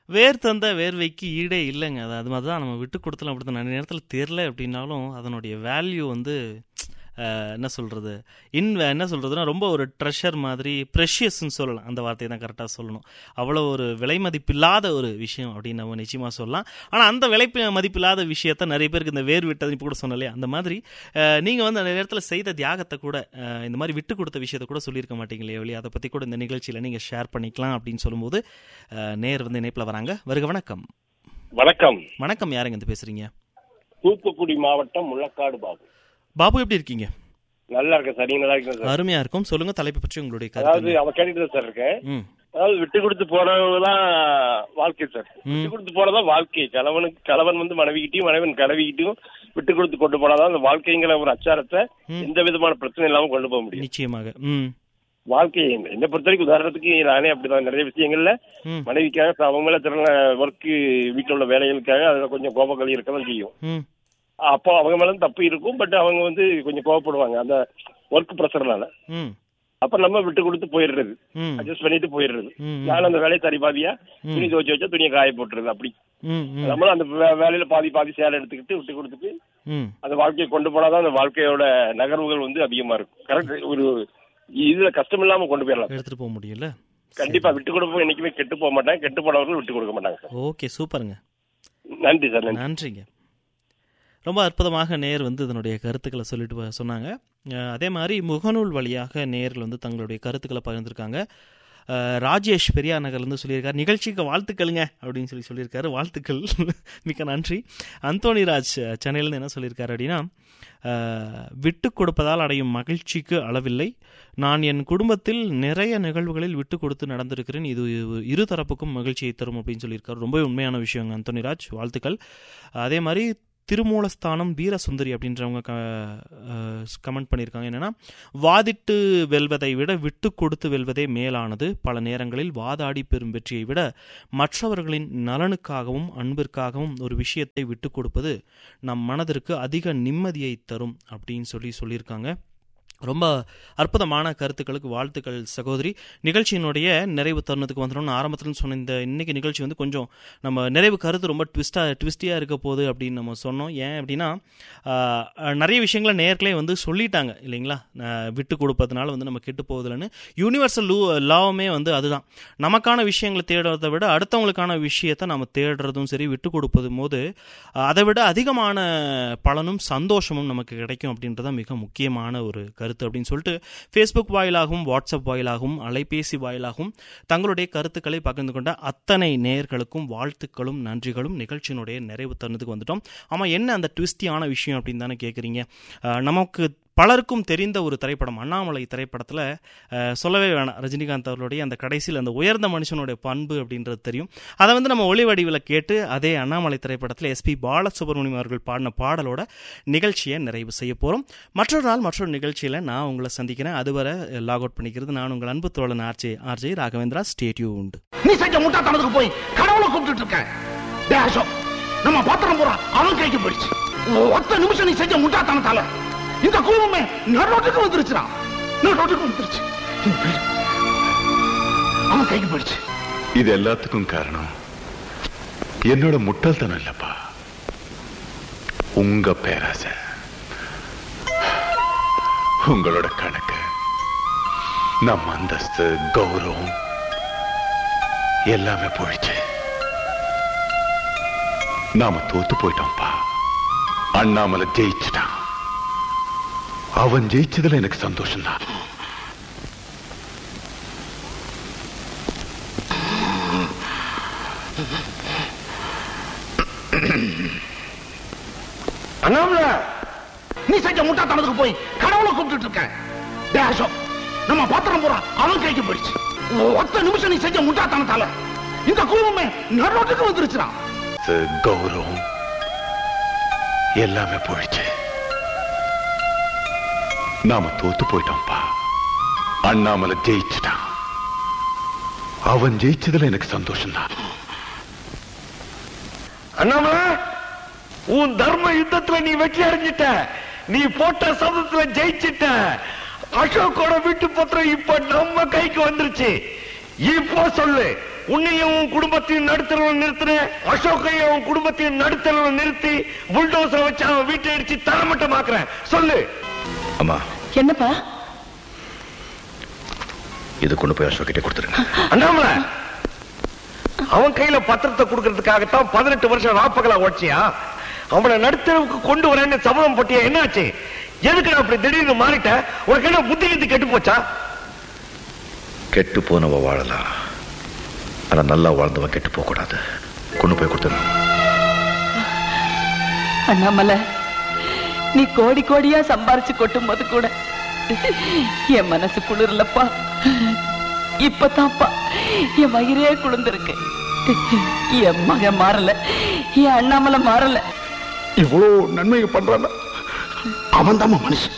வேர் தந்த வேர்வைக்கு ஈடே இல்லைங்க அது அது மாதிரி தான் நம்ம விட்டு கொடுத்தலாம் அப்படி தான் நிறைய நேரத்தில் தெரில அப்படின்னாலும் அதனுடைய வேல்யூ வந்து அஹ், என்ன சொல்கிறது இன் என்ன சொல்கிறதுனா ரொம்ப ஒரு ட்ரெஷர் மாதிரி ப்ரெஷியஸ்ன்னு சொல்லலாம் அந்த வார்த்தையை தான் கரெக்டாக சொல்லணும் அவ்வளோ ஒரு விலை மதிப்பில்லாத ஒரு விஷயம் அப்படின்னு நம்ம நிச்சயமாக சொல்லலாம் ஆனால் அந்த விலை பி- மதிப்பில்லாத விஷயத்த நிறைய பேருக்கு இந்த வேர் விட்டது இப்போ கூட சொன்னலையே அந்த மாதிரி நீங்கள் வந்து அந்த நேரத்தில் செய்த தியாகத்தை கூட அஹ், இந்த மாதிரி விட்டு கொடுத்த விஷயத்தை கூட சொல்லியிருக்க மாட்டீங்களே வெளியே அதை பற்றி கூட இந்த நிகழ்ச்சியில் நீங்கள் ஷேர் பண்ணிக்கலாம் அப்படின்னு சொல்லும்போது அஹ், நேர் வந்து இணைப்பில் வராங்க வருக வணக்கம் வணக்கம் வணக்கம் யாருங்க இருந்து பேசுறீங்க தூத்துக்குடி மாவட்டம் முள்ளக்காடு பாபு பாபு எப்படி இருக்கீங்க நல்லா இருக்கேன் சார் நீங்க நல்லா இருக்கீங்க சார் அருமையா இருக்கும் சொல்லுங்க தலைப்பை பற்றி உங்களுடைய அதாவது கருத்து அவன் கேட்டுட்டு தான் சார் இருக்கேன் ம் அதாவது விட்டு கொடுத்து போறவங்கதான் வாழ்க்கை சார் விட்டு கொடுத்து போறதான் வாழ்க்கை கணவனுக்கு கணவன் வந்து மனைவிக்கிட்டையும் மனைவன் கனவிக்கிட்டையும் விட்டு கொடுத்து கொண்டு போனாதான் அந்த வாழ்க்கைங்கிற ஒரு அச்சாரத்தை எந்த விதமான பிரச்சனை இல்லாம கொண்டு போக முடியும் நிச்சயமாக ம் வாழ்க்கை என்ன பொறுத்த வரைக்கும் உதாரணத்துக்கு நானே அப்படிதான் நிறைய விஷயங்கள்ல ம் மனைவிக்காக அவங்க மேல திறன ஒர்க்கு வீட்டில் உள்ள வேலைகளுக்காக அதுல கொஞ்சம் கோபங்கள் இருக்கதான் செய்யும் ம் அப்போ அவங்க மேல தப்பு இருக்கும் பட் அவங்க வந்து கொஞ்சம் கோவப்படுவாங்க அந்த ஒர்க் ப்ரெஷர்னால ம் அப்ப நம்ம விட்டு கொடுத்து போயிடுறது ம் அட்ஜஸ்ட் பண்ணிட்டு போயிடுறது ம் நான் அந்த வேலையை சரி பாதியா துணி துவச்சு வச்சா துணியை காய போட்டுறது அப்படி ம் ம் நம்மளும் அந்த வே- வேலையில பாதி பாதி சேலை எடுத்துக்கிட்டு விட்டு கொடுத்துட்டு ம் அந்த வாழ்க்கையை கொண்டு போனாதான் அந்த வாழ்க்கையோட நகர்வுகள் வந்து அதிகமா இருக்கும் கரெக்ட் ஒரு இதுல கஷ்டம் இல்லாம கொண்டு போயிடலாம் எடுத்துட்டு போக முடியல கண்டிப்பா விட்டு கொடுப்போம் என்னைக்குமே கெட்டு போக மாட்டாங்க கெட்டு போனவர்கள் விட்டு கொடுக்க மாட்டாங்க சார் ஓகே சூப்பருங்க நன்றி சார் நன்றி நன்றிங்க ரொம்ப அற்புதமாக நேர் வந்து இதனுடைய கருத்துக்களை சொல்லிட்டு வ- சொன்னாங்க அஹ் அதே மாதிரி முகநூல் வழியாக நேரில் வந்து தங்களுடைய கருத்துக்களை பகிர்ந்திருக்காங்க அஹ் ராஜேஷ் பெரியார் நகர்லேருந்து சொல்லியிருக்காரு நிகழ்ச்சிக்கு வாழ்த்துக்களுங்க அப்படின்னு சொல்லி சொல்லியிருக்காரு வாழ்த்துக்கள் மிக்க நன்றி அந்தோணிராஜ் சென்னையிலேருந்து என்ன சொல்லியிருக்காரு அப்படின்னா அஹ், விட்டு கொடுப்பதால் அடையும் மகிழ்ச்சிக்கு அளவில்லை நான் என் குடும்பத்தில் நிறைய நிகழ்வுகளில் விட்டு கொடுத்து நடந்திருக்கிறேன் இது இரு தரப்புக்கும் மகிழ்ச்சியை தரும் அப்படின்னு சொல்லியிருக்காரு ரொம்ப உண்மையான விஷயங்க அந்தோணிராஜ் வாழ்த்துக்கள் அதே மாதிரி திருமூலஸ்தானம் வீரசுந்தரி அப்படின்றவங்க கமெண்ட் பண்ணியிருக்காங்க என்னன்னா வாதிட்டு வெல்வதை விட விட்டு கொடுத்து வெல்வதே மேலானது பல நேரங்களில் வாதாடி பெறும் வெற்றியை விட மற்றவர்களின் நலனுக்காகவும் அன்பிற்காகவும் ஒரு விஷயத்தை விட்டு கொடுப்பது நம் மனதிற்கு அதிக நிம்மதியை தரும் அப்படின்னு சொல்லி சொல்லியிருக்காங்க ரொம்ப அற்புதமான கருத்துக்களுக்கு வாழ்த்துக்கள் சகோதரி நிகழ்ச்சியினுடைய நிறைவு தருணத்துக்கு வந்துடும் ஆரம்பத்தில் சொன்ன இந்த இன்னைக்கு நிகழ்ச்சி வந்து கொஞ்சம் நம்ம நிறைவு கருத்து ரொம்ப ட்விஸ்டாக ட்விஸ்டியாக இருக்க போகுது அப்படின்னு நம்ம சொன்னோம் ஏன் அப்படின்னா ஆஹ், நிறைய விஷயங்களை நேர்களே வந்து சொல்லிட்டாங்க இல்லைங்களா ஆஹ், விட்டு கொடுப்பதுனால வந்து நம்ம கெட்டு போகுதுலன்னு யூனிவர்சல் லூ லாவுமே வந்து அதுதான் நமக்கான விஷயங்களை தேடுறதை விட அடுத்தவங்களுக்கான விஷயத்தை நம்ம தேடுறதும் சரி விட்டு கொடுப்பதும் போது ஆஹ், அதை விட அதிகமான பலனும் சந்தோஷமும் நமக்கு கிடைக்கும் அப்படின்றத மிக முக்கியமான ஒரு கருத்து அப்படின்னு சொல்லிட்டு ஃபேஸ்புக் வாயிலாகவும் வாட்ஸ்அப் வாயிலாகவும் அலைபேசி வாயிலாகவும் தங்களுடைய கருத்துக்களை பகிர்ந்து கொண்ட அத்தனை நேயர்களுக்கும் வாழ்த்துக்களும் நன்றிகளும் நிகழ்ச்சியினுடைய நிறைவு தருணத்துக்கு வந்துட்டோம் ஆமாம் என்ன அந்த ட்விஸ்டியான விஷயம் அப்படின்னு தானே கேட்குறீங்க நமக்கு பலருக்கும் தெரிந்த ஒரு திரைப்படம் அண்ணாமலை திரைப்படத்தில் சொல்லவே வேணாம் ரஜினிகாந்த் அவர்களுடைய அந்த கடைசியில் அந்த உயர்ந்த மனுஷனுடைய பண்பு அப்படின்றது தெரியும் அதை வந்து நம்ம ஒளி வடிவில் கேட்டு அதே அண்ணாமலை திரைப்படத்தில் எஸ்பி பாலசுப்ரமணியம் அவர்கள் பாடின பாடலோட நிகழ்ச்சியை நிறைவு செய்ய போகிறோம் மற்றொரு நாள் மற்றொரு நிகழ்ச்சியில் நான் உங்களை சந்திக்கிறேன் அதுவரை லாக் அவுட் பண்ணிக்கிறது நான் உங்கள் அன்பு தோழன் ஆர்ஜே ஆர்ஜே ராகவேந்திரா ஸ்டேட்யூ உண்டு நீ செஞ்ச முட்டாத்தனத்துக்கு போய் கடவுளை கூப்பிட்டு இருக்க டேய் அசோக் நம்ம பாத்திரம் பூரா அவன் கைக்கு போயிடுச்சு ஒத்த நிமிஷம் நீ செஞ்ச முட்டாத்தனத்தால இந்த குடும்பமே நடுரோட்டுக்கு வந்துருச்சுடா நடுரோட்டுக்கு வந்துருச்சு இந்த வீடு அவன் கைக்கு போயிடுச்சு இது எல்லாத்துக்கும் காரணம் என்னோட முட்டாள்தனம் இல்லப்பா உங்க பேராசை உங்களோட கணக்கு நம்ம அந்தஸ்து கௌரவம் எல்லாமே போயிடுச்சு நாம தோத்து போயிட்டோம்ப்பா அண்ணாமலை ஜெயிச்சுட்டான் அவன் ஜெயிச்சதுல எனக்கு சந்தோஷம்தான் அண்ணாமலை நீ செஞ்ச முட்டாத்தனத்துக்கு போய் கடவுளை கூப்பிட்டு இருக்க டேய் அசோக் நம்ம பாத்திரம் பூரா அவன் கைக்கு போயிடுச்சு ஒத்த நிமிஷம் நீ செஞ்ச முட்டாத்தனத்தால இந்த குடும்பமே நடுரோட்டுக்கு வந்துருச்சுடா அந்தஸ்து, கௌரவம் எல்லாமே போயிடுச்சு நாம தோத்து போயிட்டோம்ப்பா அண்ணாமலை ஜெயிச்சுட்டான் அவன் ஜெயிச்சதுல எனக்கு சந்தோஷம்தான் அண்ணாமலை உன் தர்ம யுத்தத்துல நீ வெற்றி அடைஞ்சிட்ட நீ போட்ட சபதத்துல ஜெயிச்சிட்ட அசோக்கோட வீட்டு பத்திரம் இப்ப நம்ம கைக்கு வந்துருச்சு இப்போ சொல்லு உன்னையும் உன் குடும்பத்தையும் நடுத்தரவு நிறுத்தினேன் அசோக்கையும் உன் குடும்பத்தையும் நடுத்தரவு நிறுத்தி புல்டோசரை வச்சு அவன் வீட்டை அடிச்சு தரமட்டமாக்குறேன் சொல்லு அம்மா என்னப்பா இது கொண்டு போய் அசோக் கிட்ட கொடுத்துருங்க அண்ணாமலை அவன் கையில பத்திரத்தை கொடுக்கறதுக்காகத்தான் பதினெட்டு வருஷம் ராப்பகலா ஓடிச்சியா அவனை நடுத்தரவுக்கு கொண்டு வரேன்னு சபதம் போட்டியா என்னாச்சு எதுக்கு நான் அப்படி திடீர்னு மாறிட்ட உனக்கு என்ன புத்தி கித்தி கெட்டு போச்சா கெட்டு போனவ வாழலாம் ஆனா நல்லா வாழ்ந்தவன் கெட்டு போக கூடாது கொண்டு போய் கொடுத்துருங்க அண்ணாமலை நீ கோடி கோடியா சம்பாரிச்சு கொட்டும் போது கூட என் மனசு குளிரலப்பா இப்பதான்ப்பா என் வயிறே குளிர்ந்திருக்கு என் மகன் மாறல என் அண்ணாமலை மாறல இவ்வளவு நன்மையை பண்றான் அவன் தான் மனுஷன்